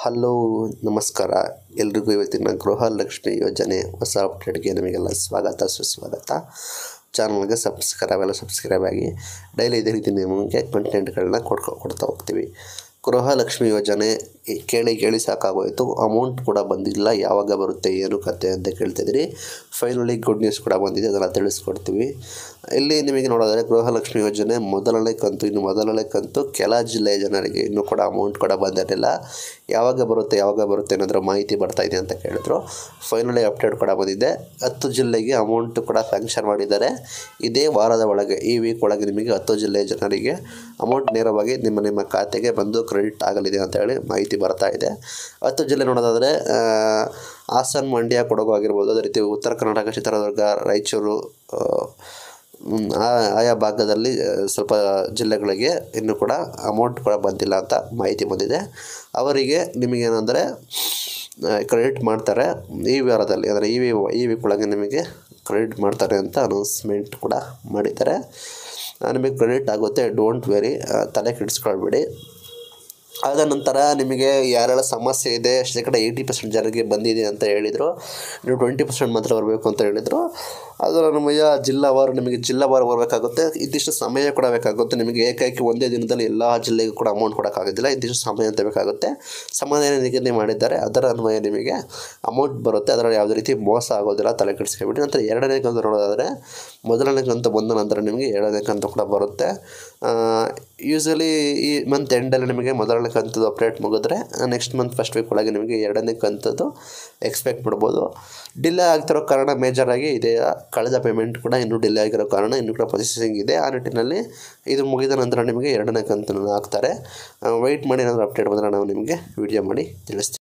hello ನಮಸ್ಕಾರ ಎಲ್ರಿಗೂ ಇವತ್ತಿನ ಗೃಹಲಕ್ಷ್ಮಿ ಯೋಜನೆ ಹೊಸ ಅಪ್ಡೇಟ್ಗೆ ನಿಮಗೆಲ್ಲ ಸ್ವಾಗತ ಸುಸ್ವಾಗತ ಚಾನಲ್ಗೆ ಸಬ್ಸ್ಕ್ರೈಬ್ ಎಲ್ಲ ಸಬ್ಸ್ಕ್ರೈಬ್ ಆಗಿ ಡೈಲಿ ಇದೇ ರೀತಿ ನಿಮಗೆ ಕಂಟೆಂಟ್ಗಳನ್ನ ಕೊಡ್ಕೊ ಕೊಡ್ತಾ ಹೋಗ್ತೀವಿ ಗೃಹಲಕ್ಷ್ಮಿ ಯೋಜನೆ ಈ ಕೇಳಿ ಕೇಳಿ ಸಾಕಾಗೋಯಿತು ಅಮೌಂಟ್ ಕೂಡ ಬಂದಿಲ್ಲ ಯಾವಾಗ ಬರುತ್ತೆ ಏನು ಕತೆ ಅಂತ ಕೇಳ್ತಿದ್ರಿ ಫೈನಲಿ ಗುಡ್ ನ್ಯೂಸ್ ಕೂಡ ಬಂದಿದೆ ಅದನ್ನು ತಿಳಿಸ್ಕೊಡ್ತೀವಿ ಇಲ್ಲಿ ನಿಮಗೆ ನೋಡೋದಾದರೆ ಗೃಹಲಕ್ಷ್ಮಿ ಯೋಜನೆ ಮೊದಲನೇ ಕಂತು ಇನ್ನು ಮೊದಲನೇ ಕಂತು ಕೆಲ ಜಿಲ್ಲೆಯ ಜನರಿಗೆ ಇನ್ನೂ ಕೂಡ ಅಮೌಂಟ್ ಕೂಡ ಬಂದಿರಲಿಲ್ಲ ಯಾವಾಗ ಬರುತ್ತೆ ಯಾವಾಗ ಬರುತ್ತೆ ಅನ್ನೋದ್ರ ಮಾಹಿತಿ ಬರ್ತಾ ಇದೆ ಅಂತ ಕೇಳಿದ್ರು ಫೈನಲಿ ಅಪ್ಡೇಟ್ ಕೂಡ ಬಂದಿದೆ ಹತ್ತು ಜಿಲ್ಲೆಗೆ ಅಮೌಂಟ್ ಕೂಡ ಸ್ಯಾಂಕ್ಷನ್ ಮಾಡಿದ್ದಾರೆ ಇದೇ ವಾರದ ಒಳಗೆ ಈ ವೀಕ್ ಒಳಗೆ ನಿಮಗೆ ಹತ್ತು ಜಿಲ್ಲೆಯ ಜನರಿಗೆ ಅಮೌಂಟ್ ನೇರವಾಗಿ ನಿಮ್ಮ ನಿಮ್ಮ ಖಾತೆಗೆ ಬಂದು ಕ್ರೆಡಿಟ್ ಆಗಲಿದೆ ಅಂತ ಹೇಳಿ ಮಾಹಿತಿ ಬರ್ತಾ ಇದೆ ಹತ್ತು ಜಿಲ್ಲೆ ನೋಡೋದಾದರೆ ಆ, ಹಾಸನ್ ಮಂಡ್ಯ ಕೊಡಗು ಆಗಿರ್ಬೋದು ಅದೇ ರೀತಿ ಉತ್ತರ ಕರ್ನಾಟಕ ಚಿತ್ರದುರ್ಗ ರಾಯಚೂರು ಆ, ಮ್, ಆ- ಆಯಾ ಭಾಗದಲ್ಲಿ ಆ, ಸ್ವಲ್ಪ ಜಿಲ್ಲೆಗಳಿಗೆ ಇನ್ನೂ ಕೂಡ ಅಮೌಂಟ್ ಕೂಡ ಬಂದಿಲ್ಲ ಅಂತ ಮಾಹಿತಿ ಬಂದಿದೆ ಅವರಿಗೆ ನಿಮಗೇನೆಂದರೆ ಕ್ರೆಡಿಟ್ ಮಾಡ್ತಾರೆ ಈ ವಾರದಲ್ಲಿ ಅಂದರೆ ಈ ವಿ- ಈ ವೀಕ್ ಒಳಗೆ ನಿಮಗೆ ಕ್ರೆಡಿಟ್ ಮಾಡ್ತಾರೆ ಅಂತ ಅನೌನ್ಸ್ಮೆಂಟ್ ಕೂಡ ಮಾಡಿದ್ದಾರೆ ಆ, ನಿಮಗೆ ಕ್ರೆಡಿಟ್ ಆಗುತ್ತೆ ಡೋಂಟ್ ವೆರಿ ತಲೆ ಕೆಡಿಸ್ಕೊಳ್ಬೇಡಿ ಆದ ನಂತರ ನಿಮಗೆ ಯಾರೆಲ್ಲ ಸಮಸ್ಯೆ ಇದೆ ಶೇಕಡ ಏಯ್ಟಿ ಪರ್ಸೆಂಟ್ ಜನರಿಗೆ ಬಂದಿದೆ ಅಂತ ಹೇಳಿದರು ನೀವು ಟ್ವೆಂಟಿ ಪರ್ಸೆಂಟ್ ಮಾತ್ರ ಬರಬೇಕು ಅಂತ ಹೇಳಿದರು ಅದು ನಮಗೆ ಜಿಲ್ಲಾವಾರು ನಿಮಗೆ ಜಿಲ್ಲಾವಾರು ಬರಬೇಕಾಗುತ್ತೆ ಇದಿಷ್ಟು ಸಮಯ ಕೂಡ ಬೇಕಾಗುತ್ತೆ ನಿಮಗೆ ಏಕೈಕಿ ಒಂದೇ ದಿನದಲ್ಲಿ ಎಲ್ಲ ಜಿಲ್ಲೆಗೂ ಕೂಡ ಅಮೌಂಟ್ ಕೊಡೋಕ್ಕಾಗೋದಿಲ್ಲ ಇದಿಷ್ಟು ಸಮಯ ಅಂತ ಬೇಕಾಗುತ್ತೆ ಸಮಯ ನಿಗದಿ ಮಾಡಿದ್ದಾರೆ ಅದರ ಅನ್ವಯ ನಿಮಗೆ ಅಮೌಂಟ್ ಬರುತ್ತೆ ಅದರಲ್ಲಿ ಯಾವುದೇ ರೀತಿ ಮೋಸ ಆಗೋದಿಲ್ಲ ತಲೆ ಕೆಡಿಸ್ಕೊಬಿಡಿ ನಂತರ ಎರಡನೇ ಕಂತು ನೋಡೋದಾದರೆ ಮೊದಲನೇ ಕಂತು ಬಂದ ನಂತರ ನಿಮಗೆ ಎರಡನೇ ಕಂತು ಕೂಡ ಬರುತ್ತೆ ಯೂಸಲಿ ಈ ಮಂತ್ ಎಂಡಲ್ಲಿ ನಿಮಗೆ ಮೊದಲನೇ ಕಂತದ್ದು ಅಪ್ಡೇಟ್ ಮುಗಿದ್ರೆ ನೆಕ್ಸ್ಟ್ ಮಂತ್ ಫಸ್ಟ್ ವೀಕ್ ಒಳಗೆ ನಿಮಗೆ ಎರಡನೇ ಕಂತದ್ದು ಎಕ್ಸ್ಪೆಕ್ಟ್ ಮಾಡ್ಬೋದು ಡಿಲೇ ಆಗ್ತಿರೋ ಕಾರಣ ಮೇಜರಾಗಿ ಇದೆ ಕಳೆದ ಪೇಮೆಂಟ್ ಕೂಡ ಇನ್ನೂ ಡಿಲೇ ಆಗಿರೋ ಕಾರಣ ಇನ್ನೂ ಕೂಡ ಪ್ರೊಸೆಸಿಂಗ್ ಇದೆ ಆ ನಿಟ್ಟಿನಲ್ಲಿ ಇದು ಮುಗಿದ ನಂತರ ನಿಮಗೆ ಎರಡನೇ ಕಂತನ್ನು ಹಾಕ್ತಾರೆ ವೆಯ್ಟ್ ಮಾಡಿ ಏನಾದರೂ ಅಪ್ಡೇಟ್ ಬಂದರೆ ನಾವು ನಿಮಗೆ ವಿಡಿಯೋ ಮಾಡಿ ತಿಳಿಸ್ತೀವಿ